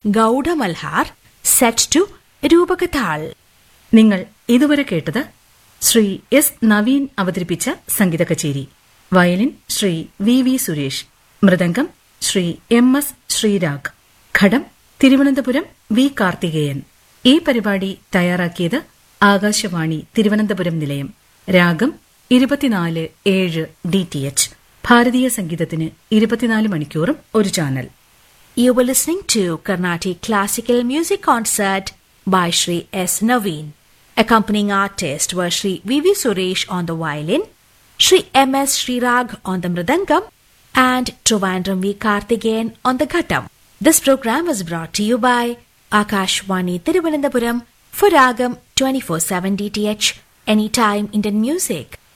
ഗൗഡമൽഹാർ set to രൂപകതാൾ നിങ്ങൾ ഇതുവരെ കേട്ടത് ശ്രീ എസ് നവീൻ അവതരിപ്പിച്ച സംഗീത കച്ചേരി violin Shri V V Suresh mridangam Shri M S Sreerag ghatam Thiruvananthapuram V Karthikeyan ഈ പരിപാടി തയ്യാറാക്കിയത് ആകാശവാണി തിരുവനന്തപുരം നിലയം രാഗം ഇരുപത്തിനാല് ഏഴ് ഡി ടി എച്ച് ഭാരതീയ സംഗീതത്തിന് ഇരുപത്തിനാല് മണിക്കൂറും ഒരു channel You were listening to Carnatic Classical Music Concert by Sri S. Naveen. Accompanying artists were Sri V. V. Suresh on the violin, Sri M. S. Srirag on the mridangam, and Trivandrum V. Karthikeyan on the ghatam. This program was brought to you by Akashwani Tiruvananthapuram for Ragam 24-7 DTH, Anytime Indian Music.